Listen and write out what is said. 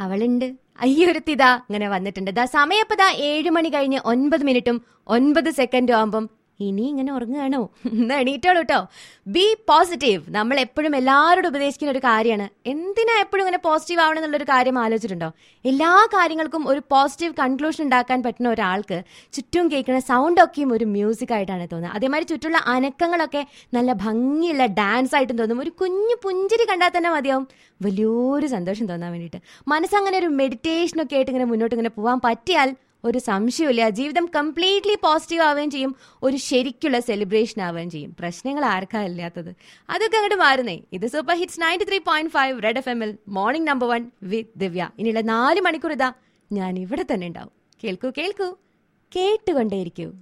അവളുണ്ട് അയ്യൊരുത്തിതാ ഇങ്ങനെ വന്നിട്ടുണ്ട് ദാ സമയപ്പതാ ഏഴ് മണി കഴിഞ്ഞ് ഒൻപത് മിനിറ്റും ഒൻപത് സെക്കൻഡും ആകുമ്പം ഇനി ഇങ്ങനെ ഉറങ്ങുകയാണോ എന്നാ എണീറ്റോളൂ കേട്ടോ ബി പോസിറ്റീവ് നമ്മൾ എപ്പോഴും എല്ലാവരോടും ഉപദേശിക്കുന്ന ഒരു കാര്യമാണ് എന്തിനാ എപ്പോഴും ഇങ്ങനെ പോസിറ്റീവ് ആവണം എന്നുള്ളൊരു കാര്യം ആലോചിച്ചിട്ടുണ്ടോ എല്ലാ കാര്യങ്ങൾക്കും ഒരു പോസിറ്റീവ് കൺക്ലൂഷൻ ഉണ്ടാക്കാൻ പറ്റുന്ന ഒരാൾക്ക് ചുറ്റും കേൾക്കുന്ന സൗണ്ടൊക്കെയും ഒരു മ്യൂസിക് ആയിട്ടാണ് തോന്നുന്നത് അതേമാതിരി ചുറ്റുള്ള അനക്കങ്ങളൊക്കെ നല്ല ഭംഗിയുള്ള ഡാൻസ് ആയിട്ടും തോന്നും ഒരു കുഞ്ഞു പുഞ്ചിരി കണ്ടാൽ തന്നെ മതിയാവും വലിയൊരു സന്തോഷം തോന്നാൻ വേണ്ടിയിട്ട് മനസ്സങ്ങനെ ഒരു മെഡിറ്റേഷനൊക്കെ ആയിട്ട് ഇങ്ങനെ മുന്നോട്ട് ഇങ്ങനെ പോകാൻ പറ്റിയാൽ ഒരു സംശയമില്ല ജീവിതം കംപ്ലീറ്റ്ലി പോസിറ്റീവ് ആവുകയും ചെയ്യും ഒരു ശരിക്കുള്ള സെലിബ്രേഷൻ ആവുകയും ചെയ്യും പ്രശ്നങ്ങൾ ആർക്കാ ഇല്ലാത്തത് അതൊക്കെ അങ്ങോട്ട് മാറുന്നേ ഇത് super hits ninety three point five red F എമ്മിൽ morning number one with Divya ഇനിയുള്ള നാല് മണിക്കൂർ ഇതാ ഞാൻ ഇവിടെ തന്നെ ഉണ്ടാവും കേൾക്കൂ കേൾക്കൂ കേട്ടുകൊണ്ടേയിരിക്കൂ